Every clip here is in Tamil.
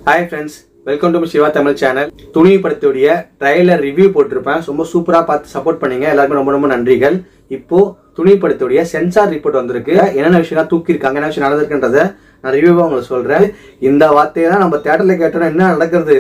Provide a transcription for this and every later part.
hi friends welcome to Siva Tamil channel Thunivu படத்துடைய ட்ரைலர் ரிவ்யூ போட்டிருப்பேன் ரொம்ப சூப்பராக பார்த்து சப்போர்ட் பண்ணீங்க எல்லாருக்கும் ரொம்ப ரொம்ப நன்றிகள் இப்போ துணி படத்துடைய சென்சார் ரிப்போர்ட் வந்திருக்கு என்னென்ன விஷயம்லாம் தூக்கியிருக்காங்க என்ன விஷயம் நடந்திருக்குன்றத நான் ரிவ்யூவாக உங்களுக்கு சொல்கிறேன் இந்த வார்த்தையெல்லாம் நம்ம தேட்டரில் கேட்டோம்னா என்ன நடக்கிறது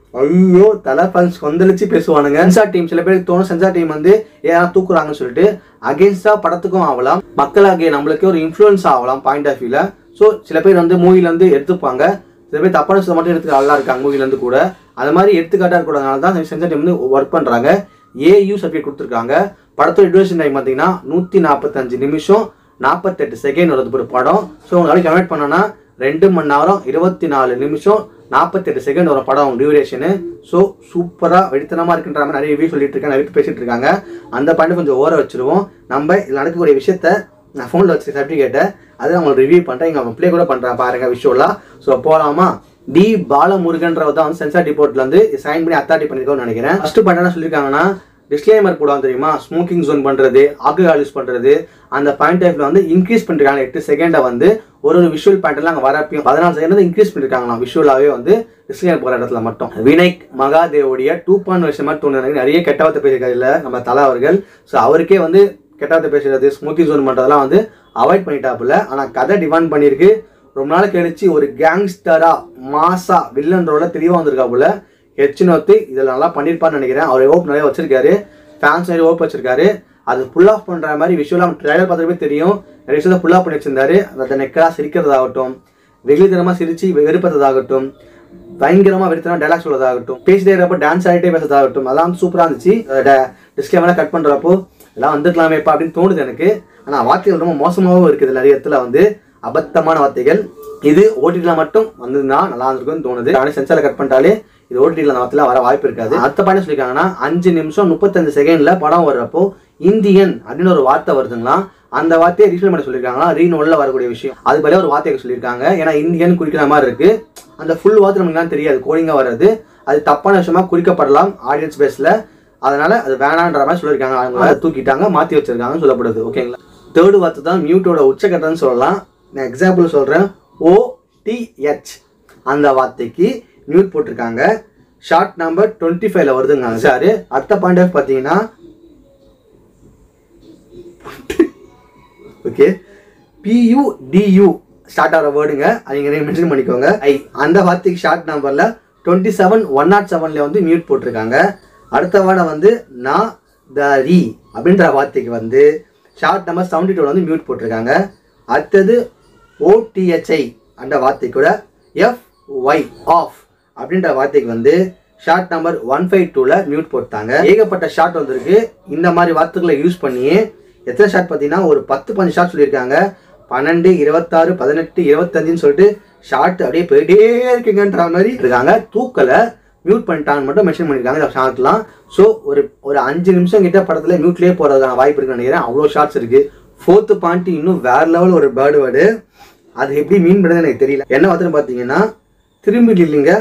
ஐயோ தலை ஃபன்ஸ் கொந்தளிச்சு பேசுவானுங்க சென்சார் டீம் சில பேருக்கு தோணும் சென்சார் டீம் வந்து ஏதாவது தூக்குறாங்கன்னு சொல்லிட்டு அகேன்ஸ்டா படத்துக்கும் ஆகலாம் மக்களாகிய நம்மளுக்கு ஒரு இன்ஃப்ளூயன்ஸ் ஆகலாம் பாயிண்ட் ஆஃப் வியூல ஸோ சில பேர் வந்து மூவில இருந்து எடுத்துப்பாங்க சில பேர் தப்பான விஷயத்தை மட்டும் எடுத்துக்க நல்லா இருக்காங்க மூவில இருந்து கூட அது மாதிரி எடுத்துக்காட்டா இருக்கக்கூடாதனால தான் சென்சார் டீம் வந்து ஒர்க் பண்றாங்க ஏயு சர்டிஃபிகேட் கொடுத்துருக்காங்க படத்தோட டியூரேஷன் டைம் பார்த்தீங்கன்னா நூற்றி நாற்பத்தஞ்சு நிமிஷம் நாற்பத்தெட்டு செகண்ட் வருது ஒரு படம் ஸோ உங்களுக்கு கன்வெர்ட் பண்ணோன்னா ரெண்டு மணி நேரம் இருபத்தி நாலு நிமிஷம் நாற்பத்தெட்டு செகண்ட் வரும் படம் டியூரேஷனு ஸோ சூப்பராக வெடித்தனமாக இருக்குன்ற மாதிரி நிறைய ரிவ்யூ சொல்லிட்டு இருக்கேன் நிறைய பேர் பேசிட்டு இருக்காங்க அந்த பாயிண்ட் கொஞ்சம் ஓர வச்சிருவோம் நம்ம இதில் நடக்கக்கூடிய விஷயத்த நான் ஃபோனில் வச்சு சர்டிஃபிகேட்டை அதை நான் உங்களுக்கு ரிவ்யூ பண்ணுறேன் இங்கே ப்ளே கூட பண்ணுறேன் பாருங்க விஷுவலாக ஸோ போகலாமா டி பாலமுருகன்றவர் தான் வந்து சென்சார் டிபோர்ட்ல இருந்து சைன் பண்ணி அத்தாரிட்டி பண்ணிருக்கோம்னு நினைக்கிறேன் ஃபர்ஸ்ட் பாயிண்ட் என்ன சொல்லியிருக்காங்கன்னா டிஸ்க்ளைமர் போடுவாங்க தெரியுமா ஸ்மோக்கிங் ஜோன் பண்றது ஆல்கஹால் யூஸ் பண்றது அந்த பாயிண்ட் ஆஃப்ல வந்து இன்க்ரீஸ் பண்ணிருக்காங்க எட்டு செகண்டை வந்து ஒரு ஒரு விஷுவல் பாயிண்ட் எல்லாம் அங்கே வரப்பையும் பதினாலு செகண்ட் இன்க்ரீஸ் பண்ணிருக்காங்களாம் விஷுவலாவே வந்து டிஸ்க்ளைமர் போற இடத்துல மட்டும் வினைக் மகாதேவுடைய டூ பாயிண்ட் வருஷம் மாதிரி தோணுது நிறைய கெட்ட வார்த்தை பேசியிருக்காரு இல்ல நம்ம தலை அவர்கள் ஸோ அவருக்கே வந்து கெட்ட வார்த்தை பேசுறது ஸ்மோக்கிங் ஜோன் பண்றதெல்லாம் வந்து அவாய்ட் பண்ணிட்டாப்புல ஆனா கதை டிமாண்ட் பண்ணியிருக்கு ரொம்ப நாள் கழிச்சு ஒரு கேங்ஸ்டரா மாசா வில்லன் ரோல தெளிவா வந்திருக்காப்புல ஹெச்னோத்து இதில் நல்லா பண்ணியிருப்பான்னு நினைக்கிறேன் அவர் ஓப் நிறைய வச்சிருக்காரு ஃபேன்ஸ் நிறைய ஓப் வச்சிருக்காரு அது புல் ஆஃப் பண்ற மாதிரி விஷுவலாக ட்ரைலர் பார்த்துட்டு தெரியும் நிறைய விஷயத்தை புல் ஆஃப் பண்ணி வச்சிருந்தாரு அந்த நெக்கலாக சிரிக்கிறதாகட்டும் வெகுளித்தனமாக சிரிச்சு வெறுப்பதாகட்டும் பயங்கரமா வெறுத்தனா டைலாக் சொல்றதாகட்டும் பேசிட்டே இருக்கப்போ டான்ஸ் ஆகிட்டே பேசுறதாகட்டும் அதெல்லாம் சூப்பராக இருந்துச்சு டிஸ்கிளைமெல்லாம் கட் பண்றப்போ எல்லாம் வந்துக்கலாமேப்பா அப்படின்னு தோணுது எனக்கு ஆனால் வார்த்தைகள் ரொம்ப மோசமாகவும் இருக்குது நிறைய இடத்துல வந்து அபத்தமான வார்த்தைகள் இது ஓடிடில மட்டும் வந்திருந்தா நல்லா இருந்திருக்கும்னு தோணுது ஆனால் சென்சாரில் கட் பண்ணிட்டாலே இது ஓடிடியில் அந்த வார்த்தையில வர வாய்ப்பு இருக்காது அடுத்த பாயிண்ட் சொல்லியிருக்காங்கன்னா அஞ்சு நிமிஷம் முப்பத்தஞ்சு செகண்ட்ல படம் வர்றப்போ இந்தியன் அப்படின்னு ஒரு வார்த்தை வருதுங்களாம் அந்த வார்த்தையை ரீஃபில் பண்ண சொல்லியிருக்காங்களா ரீநோல்ல வரக்கூடிய விஷயம் அது பதிலாக ஒரு வார்த்தையை சொல்லியிருக்காங்க ஏன்னா இந்தியன் குறிக்கிற மாதிரி இருக்கு அந்த ஃபுல் வார்த்தை நமக்கு தான் தெரியாது கோடிங்கா வர்றது அது தப்பான விஷயமா குறிக்கப்படலாம் ஆடியன்ஸ் பேஸ்ல அதனால அது வேணான்ற மாதிரி சொல்லியிருக்காங்க அவங்க அதை தூக்கிட்டாங்க மாத்தி வச்சிருக்காங்கன்னு சொல்லப்படுது ஓகேங்களா தேர்டு வார்த்தை தான் மியூட்டோட உச்சக்கட்டம்னு சொல்லலாம் நான் எக்ஸாம்பிள் சொல்றேன் ஓ டிஹெச் அந்த வார்த்தைக்கு மியூட் போட்டிருக்காங்க ஷார்ட் நம்பர் டுவெண்ட்டி ஃபைவ்ல வருதுங்க சார் அடுத்த பாயிண்ட் ஆஃப் பார்த்தீங்கன்னா ஓகே பியூ டியூ ஸ்டார்ட் ஆகிற வேர்டுங்க அது நீங்கள் மென்ஷன் பண்ணிக்கோங்க ஐ அந்த வார்த்தைக்கு ஷார்ட் நம்பரில் டுவெண்ட்டி செவன் ஒன் நாட் செவனில் வந்து மியூட் போட்டிருக்காங்க அடுத்த வேர்டை வந்து நான் த ரி அப்படின்ற வார்த்தைக்கு வந்து ஷார்ட் நம்பர் செவன்டி டூவில் வந்து மியூட் போட்டிருக்காங்க அடுத்தது ஓடிஹெச்ஐ அந்த வார்த்தை கூட எஃப் ஒய் ஆஃப் அப்படின்ற வார்த்தைக்கு வந்து ஷார்ட் நம்பர் ஒன் ஃபைவ் டூவில் மியூட் போட்டாங்க ஏகப்பட்ட ஷார்ட் வந்திருக்கு இந்த மாதிரி வார்த்தைகளை யூஸ் பண்ணி எத்தனை ஷார்ட் பார்த்தீங்கன்னா ஒரு பத்து பஞ்சு ஷார்ட் சொல்லியிருக்காங்க பன்னெண்டு இருபத்தாறு பதினெட்டு இருபத்தஞ்சுன்னு சொல்லிட்டு ஷார்ட் அப்படியே போயிட்டே இருக்கீங்கன்ற மாதிரி இருக்காங்க தூக்கலை மியூட் பண்ணிட்டாங்கன்னு மட்டும் மென்ஷன் பண்ணியிருக்காங்க இந்த ஷார்ட்லாம் ஸோ ஒரு ஒரு அஞ்சு நிமிஷம் கிட்ட படத்தில் மியூட்லேயே போகிறதுக்கான வாய்ப்பு இருக்குன்னு நினைக்கிறேன் அவ்வளோ ஷார்ட்ஸ் இருக்குது ஃபோர்த்து பாயிண்ட் இன்னும் வேற லெவல் ஒரு பேர்டு வேர்டு அது எப்படி மீன் பண்ணுறது எனக்கு தெரியல என்ன வார்த்தைன்னு பார்த்தீங்கன்னா திரும்பி இல்லைங்க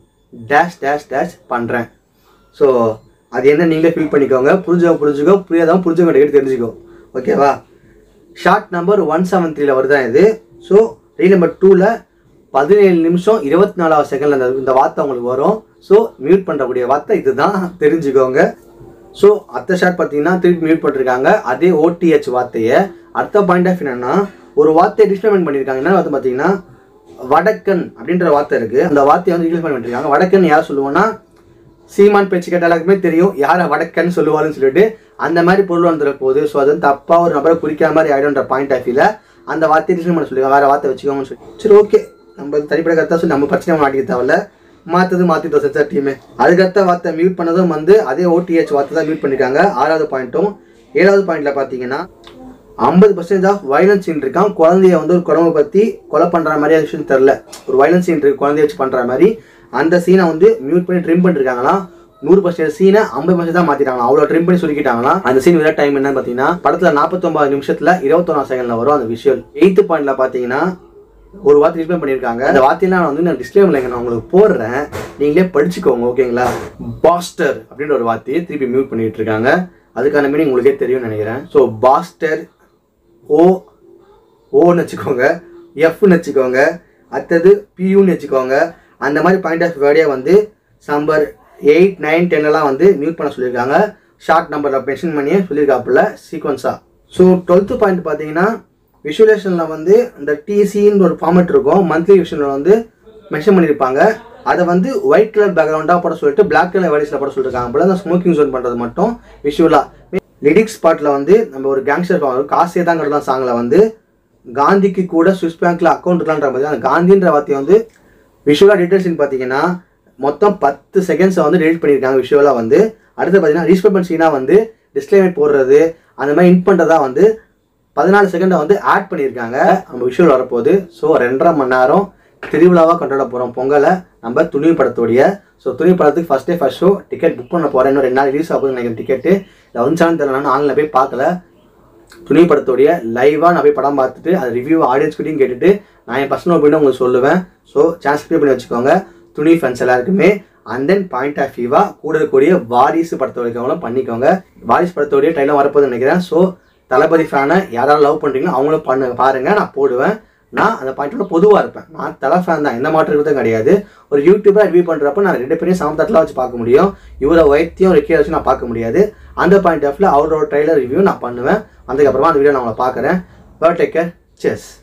டேஷ் டேஷ் டேஷ் பண்ணுறேன் ஸோ அது என்ன நீங்களே ஃபில் பண்ணிக்கோங்க புரிஞ்சவங்க புரிஞ்சுக்கோ புரியாதவங்க புரிஞ்சவங்க கேட்டு தெரிஞ்சுக்கோ ஓகேவா ஷார்ட் நம்பர் ஒன் செவன் த்ரீல வருதான் இது ஸோ ரீல் நம்பர் டூவில் பதினேழு நிமிஷம் இருபத்தி நாலாவது செகண்டில் அந்த இந்த வார்த்தை உங்களுக்கு வரும் ஸோ மியூட் பண்ணுறக்கூடிய வார்த்தை இதுதான் தெரிஞ்சுக்கோங்க ஸோ அடுத்த ஷார்ட் பார்த்தீங்கன்னா திருப்பி மியூட் பண்ணிருக்காங்க அதே ஓடிஹெச் வார்த்தையை அடுத்த பாயிண்ட் ஆஃப் என்னன்னா ஒரு வார்த்தையை டிஸ்பிளேமெண்ட் பண்ணியிருக்காங்க என்ன வார்த்தை பார்த்தீங்கன்னா வடக்கன் அப்படின்ற வார்த்தை இருக்கு அந்த வார்த்தையை வந்து ரிலீஸ் பண்ணிருக்காங்க வடக்கன் யார் சொல்லுவோம்னா சீமான் பேச்சு கேட்ட எல்லாருக்குமே தெரியும் யாரை வடக்கன்னு சொல்லுவாருன்னு சொல்லிட்டு அந்த மாதிரி பொருள் வந்துட போகுது ஸோ அது வந்து தப்பா ஒரு நபரை குறிக்கிற மாதிரி ஆயிடும்ன்ற பாயிண்ட் ஆஃப் வியூல அந்த வார்த்தையை டிஸ்பிளே பண்ண சொல்லுவாங்க வேற வார்த்தை வச்சுக்கோங்கன்னு சொல்லி சரி ஓகே நம்ம தனிப்பட்ட கருத்தா சொல்லி நம்ம பிரச்சனை மாட்டிக்க தேவையில்ல மாத்தது மாத்திட்டோம் சென்சார் டீமே அதுக்கடுத்த வார்த்தை மியூட் பண்ணதும் வந்து அதே ஓடிஹெச் வார்த்தை தான் மியூட் பண்ணிருக்காங்க ஆறாவது பாயிண்ட்டும் ஏழாவது பாயிண்ட்ல பாத்தீங்கன்னா ஐம்பது பர்சன்டேஜ் ஆஃப் வயலன்ஸ் சீன் இருக்கான் குழந்தைய வந்து ஒரு குழம்பு பத்தி கொலை பண்ற மாதிரி அது விஷயம் தெரில ஒரு வயலன்ஸ் சீன் இருக்கு குழந்தைய வச்சு பண்ற மாதிரி அந்த சீனை வந்து மியூட் பண்ணி ட்ரிம் பண்ணிருக்காங்களா நூறு பர்சன்ட் சீனை ஐம்பது பர்சன்ட் தான் மாத்திட்டாங்களா அவ்வளோ ட்ரிம் பண்ணி சொல்லிக்கிட்டாங்களா அந்த சீன் விட டைம் என்னன்னு பார்த்தீங்கன்னா படத்தில் நாற்பத்தொம்பது நிமிஷத்தில் இருபத்தொன்னா செகண்ட்ல வரும் அந்த விஷுவல் எயித்து பாயிண்ட்ல பார்த்தீங்கன்னா ஒரு வார்த்தை டிஸ்பிளே பண்ணியிருக்காங்க அந்த வார்த்தையெல்லாம் நான் வந்து நான் டிஸ்பிளே நான் உங்களுக்கு போடுறேன் நீங்களே படிச்சுக்கோங்க ஓகேங்களா பாஸ்டர் அப்படின்ற ஒரு வார்த்தையை திருப்பி மியூட் பண்ணிட்டு இருக்காங்க அதுக்கான மீனிங் உங்களுக்கே தெரியும்னு நினைக்கிறேன் ஸோ பாஸ்டர் ஓ ஓன்னு வச்சுக்கோங்க எஃப்னு வச்சுக்கோங்க அடுத்தது பியூன்னு வச்சுக்கோங்க அந்த மாதிரி பாயிண்ட் ஆஃப் வேர்டே வந்து நம்பர் எயிட் நைன் டென்லாம் வந்து மியூட் பண்ண சொல்லியிருக்காங்க ஷார்ட் நம்பரில் மென்ஷன் பண்ணியே சொல்லியிருக்காப்புல சீக்வன்ஸாக ஸோ டுவெல்த்து பாயிண்ட் பார்த்தீங்கன்னா விஷுவலேஷனில் வந்து இந்த டிசின்னு ஒரு ஃபார்மேட் இருக்கும் மந்த்லி விஷனில் வந்து மென்ஷன் பண்ணியிருப்பாங்க அதை வந்து ஒயிட் கலர் பேக்ரவுண்டாக போட சொல்லிட்டு பிளாக் கலர் வேலிஸில் போட சொல்லியிருக்காங்க போல அந்த ஸ்மோக்கிங் ஜோன் பண்ணுறது மட்டும் விஷுவலாக லிரிக்ஸ் பாட்டில் வந்து நம்ம ஒரு கேங்ஸ்டர் காசே தாங்கிறதான் சாங்கில் வந்து காந்திக்கு கூட சுவிஸ் பேங்க்ல அக்கௌண்ட் இருக்கலான்ற மாதிரி அந்த காந்தின்ற வார்த்தையை வந்து விஷுவலாக டீட்டெயில்ஸ்னு பார்த்தீங்கன்னா மொத்தம் பத்து செகண்ட்ஸை வந்து டெலிட் பண்ணியிருக்காங்க விஷுவலாக வந்து அடுத்து பார்த்தீங்கன்னா ரீஸ்பெக்ட் சீனாக வந்து டிஸ்க்ளைமேட் போடுறது அந்த மாதிரி இன் பண்ணுறதா வந்து பதினாலு செகண்டை வந்து ஆட் பண்ணியிருக்காங்க நம்ம விஷுவல் வரப்போகுது ஸோ ரெண்டரை மணி நேரம் திருவிழாவாக கொண்டாட போகிறோம் பொங்கலை நம்ம துணி படத்துடைய ஸோ துணி படத்துக்கு first day first show ticket book பண்ண போகிறேன் இன்னும் ரெண்டு நாள் ரிலீஸ் ஆகுது நினைக்கிறேன் டிக்கெட்டு இல்லை வந்துச்சான்னு தெரியல நான் ஆன்லைனில் போய் பார்க்கல துணி படத்துடைய லைவாக நான் போய் படம் பார்த்துட்டு அது ரிவ்யூ ஆடியன்ஸ் கிட்டையும் கேட்டுட்டு நான் என் பர்சனல் ஒப்பீனியன் உங்களுக்கு சொல்லுவேன் ஸோ சான்ஸ் கிளிக் பண்ணி வச்சுக்கோங்க துணி ஃப்ரெண்ட்ஸ் எல்லாருக்குமே அண்ட் தென் பாயிண்ட் ஆஃப் வியூவாக கூட இருக்கக்கூடிய வாரிசு படத்தோட இருக்கவங்களும் பண்ணிக்கோங்க வாரிசு படத்தோடைய டைலாம் வரப்போகுதுன்னு நினைக்கிறேன் ஸோ தளபதி ஃபேனை யாராவது லவ் பண்ணுறீங்களோ அவங்களும் பண்ணு பாருங்கள் நான் போடுவேன் நான் அந்த பாயிண்டோட பொதுவாக இருப்பேன் நான் தலை ஃபேன் தான் எந்த மாற்றம் இருக்கிறதும் கிடையாது ஒரு யூடியூபர் ரிவ்யூ பண்ணுறப்ப நான் ரெண்டு பேரையும் சமத்தட்டில் வச்சு பார்க்க முடியும் இவரை வைத்தியம் ரெக்கியை வச்சு நான் பார்க்க முடியாது அந்த பாயிண்ட் ஆஃப்ல அவரோட ட்ரைலர் ரிவ்யூ நான் பண்ணுவேன் அதுக்கப்புறமா அந்த வீடியோ நான் உங்களை பார்க்குறேன் பட் டேக் கேர் செஸ்